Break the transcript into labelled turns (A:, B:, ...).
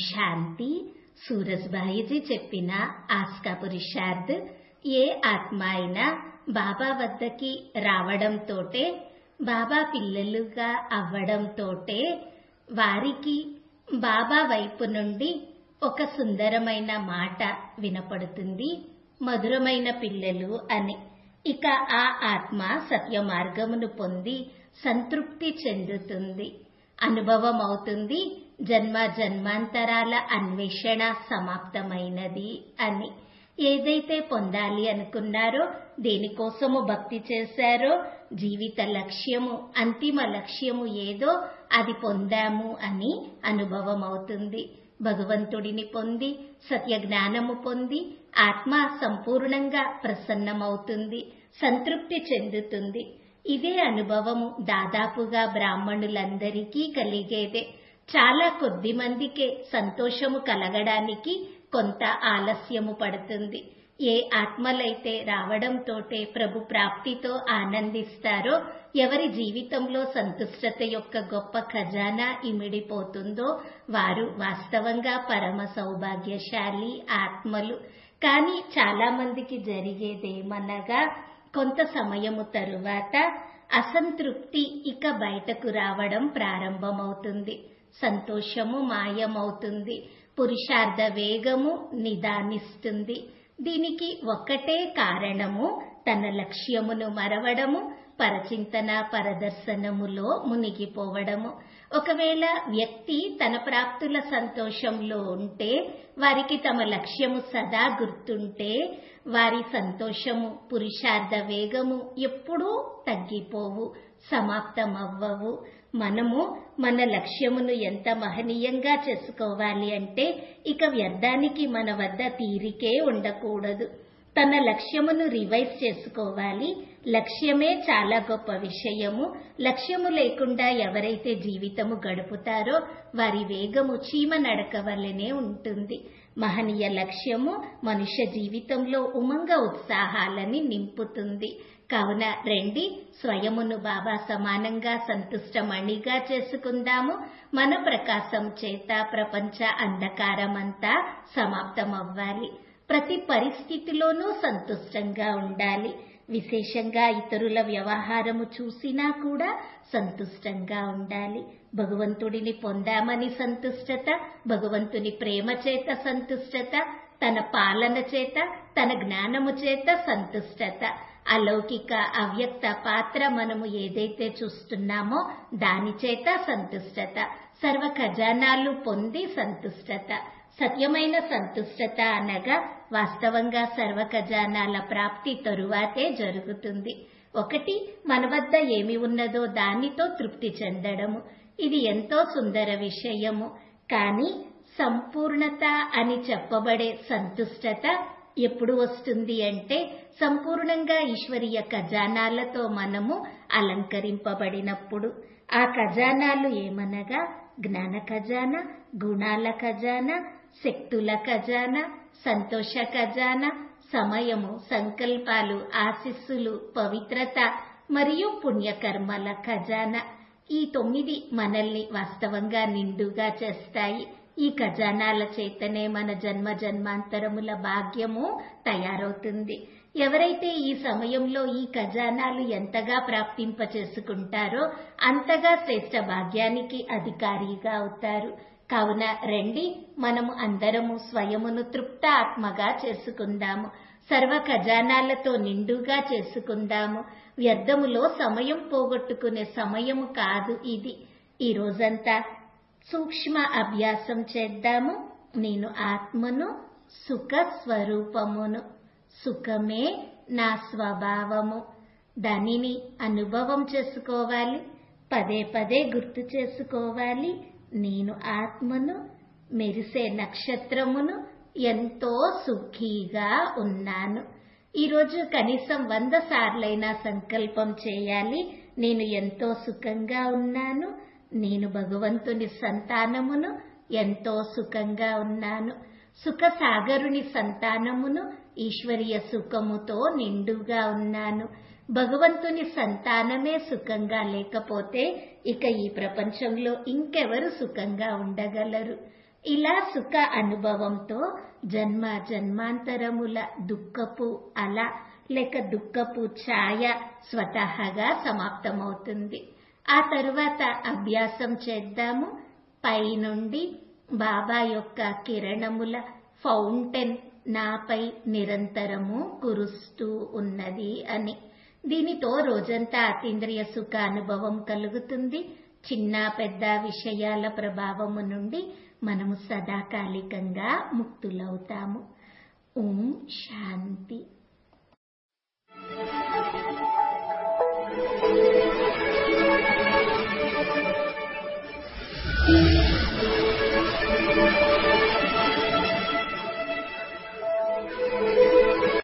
A: శాంతి సూరజ్భాయిజీ చెప్పిన ఆస్కా పురుషార్థ్ ఏ ఆత్మ అయినా బాబా వద్దకి రావడంతోటే బాబా పిల్లలుగా అవ్వడంతోటే వారికి బాబా వైపు నుండి ఒక సుందరమైన మాట వినపడుతుంది మధురమైన పిల్లలు అని ఇక ఆ ఆత్మ సత్య మార్గమును పొంది సంతృప్తి చెందుతుంది అనుభవం అవుతుంది జన్మ జన్మాంతరాల అన్వేషణ సమాప్తమైనది అని ఏదైతే పొందాలి అనుకున్నారో దేనికోసము భక్తి చేశారో జీవిత లక్ష్యము అంతిమ లక్ష్యము ఏదో అది పొందాము అని అనుభవం అవుతుంది భగవంతుడిని పొంది సత్య జ్ఞానము పొంది ఆత్మ సంపూర్ణంగా ప్రసన్నమవుతుంది సంతృప్తి చెందుతుంది ఇదే అనుభవము దాదాపుగా బ్రాహ్మణులందరికీ కలిగేదే చాలా కొద్ది మందికే సంతోషము కలగడానికి కొంత ఆలస్యము పడుతుంది ఏ ఆత్మలైతే రావడంతోటే ప్రభు ప్రాప్తితో ఆనందిస్తారో ఎవరి జీవితంలో సంతుష్టత యొక్క గొప్ప ఖజానా ఇమిడిపోతుందో వారు వాస్తవంగా పరమ సౌభాగ్యశాలి ఆత్మలు కానీ చాలా మందికి జరిగేదేమనగా కొంత సమయము తరువాత అసంతృప్తి ఇక బయటకు రావడం ప్రారంభమవుతుంది సంతోషము మాయమవుతుంది పురుషార్థ వేగము నిదానిస్తుంది దీనికి ఒక్కటే కారణము తన లక్ష్యమును మరవడము పరచింతన పరదర్శనములో మునిగిపోవడము ఒకవేళ వ్యక్తి తన ప్రాప్తుల సంతోషంలో ఉంటే వారికి తమ లక్ష్యము సదా గుర్తుంటే వారి సంతోషము పురుషార్థ వేగము ఎప్పుడూ తగ్గిపోవు సమాప్తమవ్వవు మనము మన లక్ష్యమును ఎంత మహనీయంగా చేసుకోవాలి అంటే ఇక వ్యర్థానికి మన వద్ద తీరికే ఉండకూడదు తన లక్ష్యమును రివైజ్ చేసుకోవాలి లక్ష్యమే చాలా గొప్ప విషయము లక్ష్యము లేకుండా ఎవరైతే జీవితము గడుపుతారో వారి వేగము చీమ నడక వల్లనే ఉంటుంది మహనీయ లక్ష్యము మనుష్య జీవితంలో ఉమంగ ఉత్సాహాలని నింపుతుంది కావున రండి స్వయమును బాబా సమానంగా సంతుష్టమణిగా చేసుకుందాము మన ప్రకాశం చేత ప్రపంచ అంధకారమంతా సమాప్తమవ్వాలి ప్రతి పరిస్థితిలోనూ సంతుష్టంగా ఉండాలి విశేషంగా ఇతరుల వ్యవహారము చూసినా కూడా సంతుష్టంగా ఉండాలి భగవంతుడిని పొందామని సంతుష్టత భగవంతుని ప్రేమ చేత సంతుష్టత తన పాలన చేత తన జ్ఞానము చేత సంతుష్టత అలౌకిక అవ్యక్త పాత్ర మనము ఏదైతే చూస్తున్నామో దాని చేత సంతుష్టత సర్వ ఖజానాలు పొంది సంతుష్టత సత్యమైన సంతుష్టత అనగా వాస్తవంగా సర్వ ఖజానాల ప్రాప్తి తరువాతే జరుగుతుంది ఒకటి మన వద్ద ఏమి ఉన్నదో దానితో తృప్తి చెందడము ఇది ఎంతో సుందర విషయము కానీ సంపూర్ణత అని చెప్పబడే సంతుష్టత ఎప్పుడు వస్తుంది అంటే సంపూర్ణంగా ఈశ్వరీయ ఖజానాలతో మనము అలంకరింపబడినప్పుడు ఆ ఖజానాలు ఏమనగా జ్ఞాన ఖజానా గుణాల ఖజానా శక్తుల ఖజానా సంతోష ఖజానా సమయము సంకల్పాలు ఆశిస్సులు పవిత్రత మరియు పుణ్యకర్మల ఖజానా ఈ తొమ్మిది మనల్ని వాస్తవంగా నిండుగా చేస్తాయి ఈ ఖజానాల చేతనే మన జన్మ జన్మాంతరముల భాగ్యము తయారవుతుంది ఎవరైతే ఈ సమయంలో ఈ ఖజానాలు ఎంతగా ప్రాప్తింప చేసుకుంటారో అంతగా శ్రేష్ట భాగ్యానికి అధికారిగా అవుతారు కావున రండి మనము అందరము స్వయమును తృప్త ఆత్మగా చేసుకుందాము సర్వ ఖజానాలతో నిండుగా చేసుకుందాము వ్యర్థములో సమయం పోగొట్టుకునే సమయము కాదు ఇది ఈ రోజంతా సూక్ష్మ అభ్యాసం చేద్దాము నేను ఆత్మను సుఖ స్వరూపమును సుఖమే నా స్వభావము దానిని అనుభవం చేసుకోవాలి పదే పదే గుర్తు చేసుకోవాలి నేను ఆత్మను మెరిసే నక్షత్రమును ఎంతో సుఖీగా ఉన్నాను ఈరోజు కనీసం వంద సార్లైనా సంకల్పం చేయాలి నేను ఎంతో సుఖంగా ఉన్నాను నేను భగవంతుని సంతానమును ఎంతో సుఖంగా ఉన్నాను సుఖ సాగరుని సంతానమును ఈశ్వరీయ సుఖముతో నిండుగా ఉన్నాను భగవంతుని సంతానమే సుఖంగా లేకపోతే ఇక ఈ ప్రపంచంలో ఇంకెవరు సుఖంగా ఉండగలరు ఇలా సుఖ అనుభవంతో జన్మ జన్మాంతరముల దుఃఖపు అల లేక దుఃఖపు ఛాయ స్వతహాగా సమాప్తమవుతుంది ఆ తరువాత అభ్యాసం చేద్దాము పైనుండి బాబా యొక్క కిరణముల ఫౌంటైన్ నాపై నిరంతరము కురుస్తూ ఉన్నది అని దీనితో రోజంతా అతీంద్రియ సుఖ అనుభవం కలుగుతుంది చిన్న పెద్ద విషయాల ప్రభావము నుండి మనము సదాకాలికంగా ముక్తులవుతాము ఓం శాంతి